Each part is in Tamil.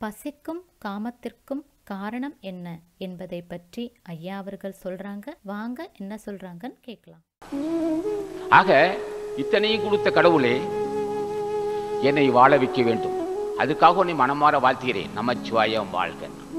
பசிக்கும் காமத்திற்கும் காரணம் என்ன என்பதை பற்றி ஐயா அவர்கள் சொல்றாங்க வாங்க என்ன சொல்றாங்கன்னு கேட்கலாம் ஆக இத்தனையும் கொடுத்த கடவுளே என்னை வாழ வைக்க வேண்டும் அதுக்காக உன்னை மனமாற வாழ்த்துகிறேன் நமச்சிவாயம் வாழ்க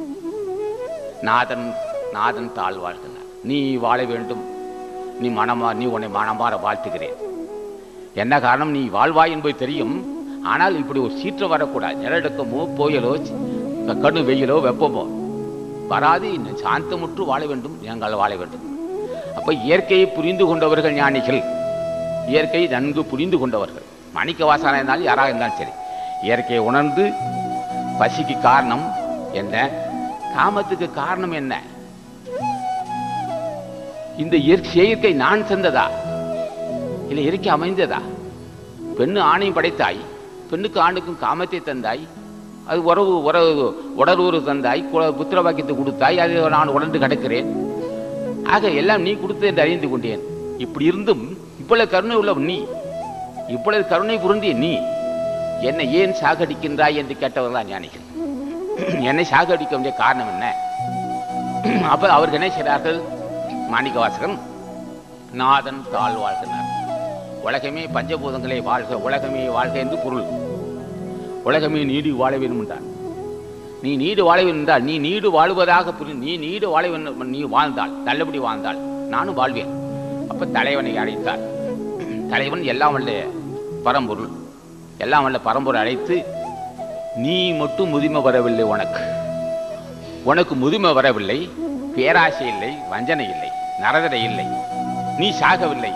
நாதன் நாதன் தாழ் வாழ்கிறார் நீ வாழ வேண்டும் நீ மனமா நீ உன்னை மனமாற வாழ்த்துகிறேன் என்ன காரணம் நீ வாழ்வாய் என்பது தெரியும் ஆனால் இப்படி ஒரு சீற்றம் வரக்கூடாது நிலநடுக்கமோ புயலோ க- கடு வெயிலோ வெப்பமோ வராது இன்னும் சாந்தமுற்று வாழ வேண்டும் நீங்கள் வாழ வேண்டும் அப்ப இயற்கையை புரிந்து கொண்டவர்கள் ஞானிகள் இயற்கை நன்கு புரிந்து கொண்டவர்கள் மாணிக்க வாசனா இருந்தாலும் யாராக இருந்தாலும் சரி இயற்கையை உணர்ந்து பசிக்கு காரணம் என்ன காமத்துக்கு காரணம் என்ன இந்த இயற்கை செயற்கை நான் தந்ததா இல்லை இயற்கை அமைந்ததா பெண்ணு ஆணையும் படைத்தாய் பெண்ணுக்கு ஆணுக்கும் காமத்தை தந்தாய் அது உறவு உறவு உடலூறு தந்தாய் குல- புத்திர வாக்கியத்தை கொடுத்தாய் அது நான் உணர்ந்து கிடக்கிறேன் ஆக எல்லாம் நீ கொடுத்து என்று அறிந்து கொண்டேன் இப்படி இருந்தும் இவ்வளவு கருணை உள்ள நீ இவ்வளவு கருணை புரிந்திய நீ என்னை ஏன் சாகடிக்கின்றாய் என்று கேட்டவர்களா ஞானிகள் என்னை சாகடிக்க வேண்டிய காரணம் என்ன அப்ப அவர்கள் என்ன செய்கிறார்கள் மாணிக்க வாசகன் நாதன் தாழ் வாழ்கிறார் உலகமே பஞ்சபூதங்களே வாழ்க உலகமே வாழ்க என்று பொருள் உலகமே நீடி வாழ வேண்டும் என்றார் நீ நீடு வாழ வேண்டும் என்றால் நீ நீடு வாழ்வதாக புரி- நீ நீடு வாழ வேண்டும் நீ வாழ்ந்தால் நல்லபடி வாழ்ந்தால் நானும் வாழ்வேன் அப்ப தலைவனை அழைத்தார் தலைவன் எல்லாம் வல்ல பரம்பொருள் எல்லாம் வல்ல பரம்பொருள் அழைத்து நீ மட்டும் முதுமை வரவில்லை உனக்கு உனக்கு முதுமை வரவில்லை பேராசை இல்லை வஞ்சனை இல்லை நரதடை இல்லை நீ சாகவில்லை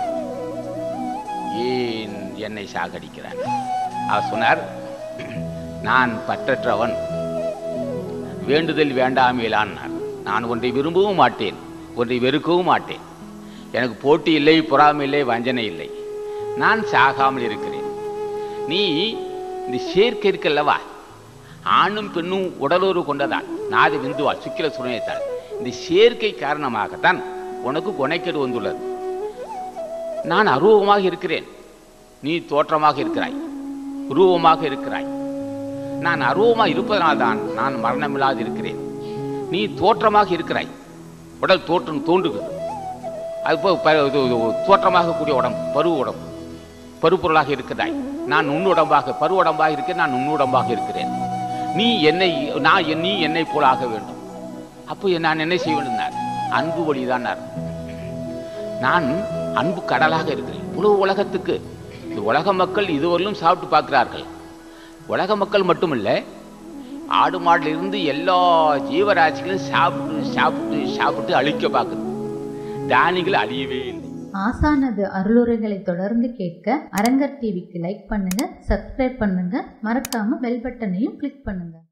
ஏன் என்னை சாகடிக்கிறான் அவர் சொன்னார் நான் பற்றற்றவன் வேண்டுதல் வேண்டாமேலான்னார் நான் ஒன்றை விரும்பவும் மாட்டேன் ஒன்றை வெறுக்கவும் மாட்டேன் எனக்கு போட்டி இல்லை பொறாமை இல்லை வஞ்சனை இல்லை நான் சாகாமல் இருக்கிறேன் நீ இந்த சேர்க்கை இருக்கல்லவா ஆணும் பெண்ணும் உடலுறவு கொண்டதால் நாது விந்துவால் சுக்கிர சுரணியத்தால் இந்த சேர்க்கை காரணமாகத்தான் உனக்கு கொனைக்கேடு வந்துள்ளது நான் அருவமாக இருக்கிறேன் நீ தோற்றமாக இருக்கிறாய் உருவமாக இருக்கிறாய் நான் அருவமாக இருப்பதனால்தான் நான் மரணமில்லாது இருக்கிறேன் நீ தோற்றமாக இருக்கிறாய் உடல் தோற்றம் தோன்றுகிறது அது போ- ப- இது- இது தோற்றமாக கூடிய உடம்பு பருவ உடம்பு பருப்பொருளாக இருக்கிறாய் நான் உன்னுடம்பாக பருவடம்பாக இருக்கிறேன் நான் உன்னுடம்பாக இருக்கிறேன் நீ என்னை நான் என்- நீ என்னை போலாக வேண்டும் அப்போ நான் என்ன செய்ய வேண்டும் அன்பு வழிதான் நான் அன்பு கடலாக இருக்கிறேன் இவ்வளவு உலகத்துக்கு இந்த உலக மக்கள் இதுவரையிலும் சாப்பிட்டு பார்க்கிறார்கள் உலக மக்கள் மட்டுமல்ல ஆடு மாடுல இருந்து எல்லா ஜீவராசிகளும் சாப்பிட்டு சாப்பிட்டு சாப்பிட்டு அழிக்க பார்க்குது தானிகள் அழியவே இல்லை ஆசானது அருளுரைகளை தொடர்ந்து கேட்க அரங்கர் டிவிக்கு லைக் பண்ணுங்க சப்ஸ்கிரைப் பண்ணுங்க மறக்காம பெல் பட்டனையும் கிளிக் பண்ணுங்க